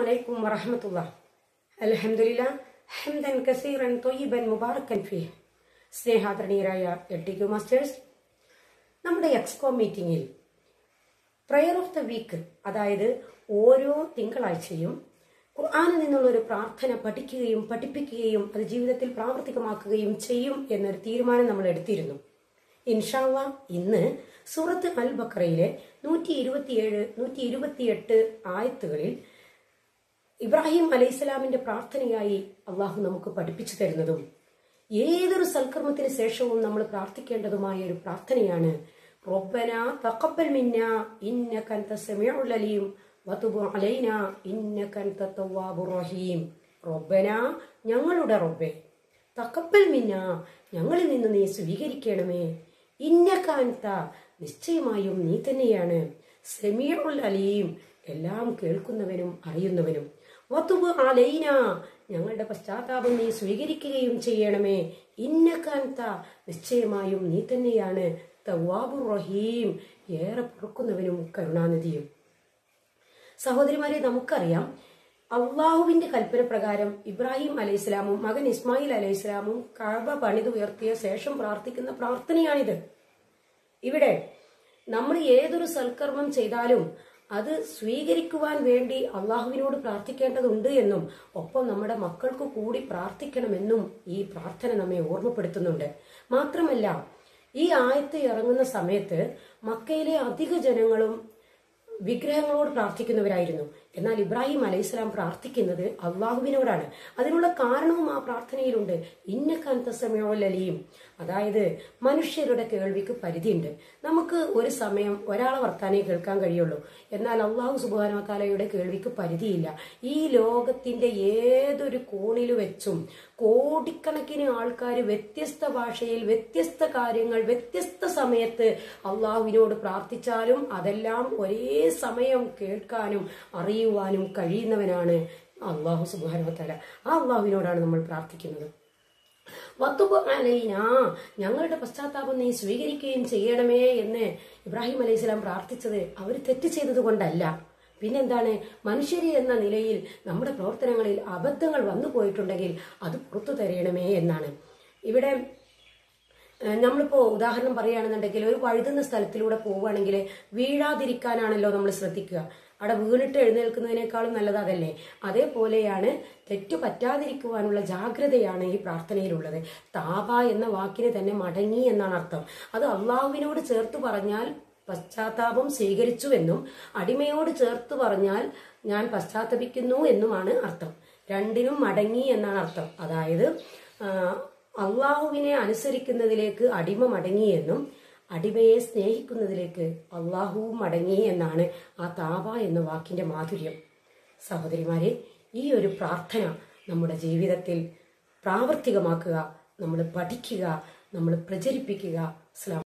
عليكم ورحمة الله الحمد لله حمدا كثيرا طيبا مباركا فيه സ്നേഹാദരണീയരായ L T Q masters നമ്മുടെ excom മീറ്റിംഗിൽ പ്രയർ ഓഫ് ദ വീക്ക് അതായത് ഓരോ തിങ്കളാഴ്ചയും ഖുർആാനിൽ നിന്നുള്ള ഒരു പ്രാർത്ഥന പഠിക്കുകയും പഠിപ്പിക്കുകയും അത് ജീവിതത്തിൽ പ്രാവർത്തികമാക്കുകയും ചെയ്യും എന്നൊരു തീരുമാനം നമ്മൾ എടുത്തിരുന്നു ഇൻഷാള്ള ഇന്ന് സൂറത്ത് അൽ ബക്രയിലെ നൂറ്റി ഇരുപത്തിയേഴ് നൂറ്റി ഇരുപത്തിയെട്ട് ആയത്തുകളിൽ ഇബ്രാഹിം അലൈഹിസ്സലാമിന്റെ പ്രാർത്ഥനയായി അള്ളാഹു നമുക്ക് പഠിപ്പിച്ചു തരുന്നതും ഏതൊരു സൽക്കർമ്മത്തിന് ശേഷവും നമ്മൾ പ്രാർത്ഥിക്കേണ്ടതുമായ ഒരു പ്രാർത്ഥനയാണ് റബ്ബന തഖബ്ബൽ മിന്ന ഇന്നക അൻത സമീഉൽ അലീം വതുബ് അലൈന ഇന്നക അൻത തവ്വാബുർ റഹീം റബ്ബന ഞങ്ങളുടെ റബ്ബേ തഖബ്ബൽ മിന്ന ഞങ്ങളിൽ നിന്ന് നീ സ്വീകരിക്കണമേ ഇന്നക അൻത നിശ്ചയമായും നീ തന്നെയാണ് സമീഉൽ അലീം എല്ലാം കേൾക്കുന്നവനും അറിയുന്നവനും വതുബ് അലൈന ഞങ്ങളുടെ പശ്ചാത്താപം നീ സ്വീകരിക്കുകയും ചെയ്യണമേ ഇന്നക്കാന്ത നിശ്ചയമായും നീ തന്നെയാണ് തവാബുർ റഹീം ഏറെ പൊറുക്കുന്നവനും കരുണാനിധിയും സഹോദരിമാരെ നമുക്കറിയാം അള്ളാഹുവിന്റെ കൽപ്പന പ്രകാരം ഇബ്രാഹിം അലൈഹിസ്ലാമും മകൻ ഇസ്മായിൽ അലൈഹിസ്ലാമും കഴബ പണിതുയർത്തിയ ശേഷം പ്രാർത്ഥിക്കുന്ന പ്രാർത്ഥനയാണിത് ഇവിടെ നമ്മൾ ഏതൊരു സൽക്കർമ്മം ചെയ്താലും അത് സ്വീകരിക്കുവാൻ വേണ്ടി അള്ളാഹുവിനോട് പ്രാർത്ഥിക്കേണ്ടതുണ്ട് എന്നും ഒപ്പം നമ്മുടെ മക്കൾക്ക് കൂടി പ്രാർത്ഥിക്കണമെന്നും ഈ പ്രാർത്ഥന നമ്മെ ഓർമ്മപ്പെടുത്തുന്നുണ്ട് മാത്രമല്ല ഈ ആയത്ത് ഇറങ്ങുന്ന സമയത്ത് മക്കയിലെ അധിക ജനങ്ങളും വിഗ്രഹങ്ങളോട് പ്രാർത്ഥിക്കുന്നവരായിരുന്നു എന്നാൽ ഇബ്രാഹിം അലൈഹിസ്ലാം പ്രാർത്ഥിക്കുന്നത് അള്ളാഹുവിനോടാണ് അതിനുള്ള കാരണവും ആ പ്രാർത്ഥനയിലുണ്ട് ഇന്നക്കാന്ത സമയോലലിയും അതായത് മനുഷ്യരുടെ കേൾവിക്ക് പരിധിയുണ്ട് നമുക്ക് ഒരു സമയം ഒരാളെ വർത്താനേ കേൾക്കാൻ കഴിയുള്ളൂ എന്നാൽ അള്ളാഹു സുബാനോത്താലയുടെ കേൾവിക്ക് പരിധിയില്ല ഈ ലോകത്തിന്റെ ഏതൊരു കോണിൽ വെച്ചും കോടിക്കണക്കിന് ആൾക്കാർ വ്യത്യസ്ത ഭാഷയിൽ വ്യത്യസ്ത കാര്യങ്ങൾ വ്യത്യസ്ത സമയത്ത് അള്ളാഹുവിനോട് പ്രാർത്ഥിച്ചാലും അതെല്ലാം ഒരേ സമയം കേൾക്കാനും അറിയുവാനും കഴിയുന്നവനാണ് അള്ളാഹു സുബാനോത്തല ആ അള്ളാഹുവിനോടാണ് നമ്മൾ പ്രാർത്ഥിക്കുന്നത് വത്തുബ് അലൈന ഞങ്ങളുടെ പശ്ചാത്താപം നീ സ്വീകരിക്കുകയും ചെയ്യണമേ എന്ന് ഇബ്രാഹിം അലൈഹി സ്വലാം പ്രാർത്ഥിച്ചത് അവർ തെറ്റ് ചെയ്തത് കൊണ്ടല്ല പിന്നെന്താണ് മനുഷ്യരി എന്ന നിലയിൽ നമ്മുടെ പ്രവർത്തനങ്ങളിൽ അബദ്ധങ്ങൾ വന്നു പോയിട്ടുണ്ടെങ്കിൽ അത് പുറത്തു തരയണമേ എന്നാണ് ഇവിടെ ഏഹ് നമ്മളിപ്പോ ഉദാഹരണം പറയുകയാണെന്നുണ്ടെങ്കിൽ ഒരു വഴുതുന്ന സ്ഥലത്തിലൂടെ പോവുകയാണെങ്കിൽ വീഴാതിരിക്കാനാണല്ലോ നമ്മൾ ശ്രദ്ധിക്കുക അവിടെ വീണിട്ട് എഴുന്നേൽക്കുന്നതിനേക്കാളും നല്ലത് അതല്ലേ അതേപോലെയാണ് തെറ്റു പറ്റാതിരിക്കുവാനുള്ള ജാഗ്രതയാണ് ഈ പ്രാർത്ഥനയിലുള്ളത് താപ എന്ന വാക്കിന് തന്നെ മടങ്ങി എന്നാണ് അർത്ഥം അത് അള്ളാഹുവിനോട് ചേർത്ത് പറഞ്ഞാൽ പശ്ചാത്താപം സ്വീകരിച്ചുവെന്നും അടിമയോട് ചേർത്ത് പറഞ്ഞാൽ ഞാൻ പശ്ചാത്തപിക്കുന്നു എന്നുമാണ് അർത്ഥം രണ്ടിനും മടങ്ങി എന്നാണ് അർത്ഥം അതായത് ആ, അള്ളാഹുവിനെ അനുസരിക്കുന്നതിലേക്ക് അടിമ മടങ്ങിയെന്നും അടിമയെ സ്നേഹിക്കുന്നതിലേക്ക് അള്ളാഹുവും മടങ്ങി എന്നാണ് ആ താപ എന്ന വാക്കിന്റെ മാധുര്യം സഹോദരിമാരെ ഈ ഒരു പ്രാർത്ഥന നമ്മുടെ ജീവിതത്തിൽ പ്രാവർത്തികമാക്കുക നമ്മൾ പഠിക്കുക നമ്മൾ പ്രചരിപ്പിക്കുക അസ്സലാമു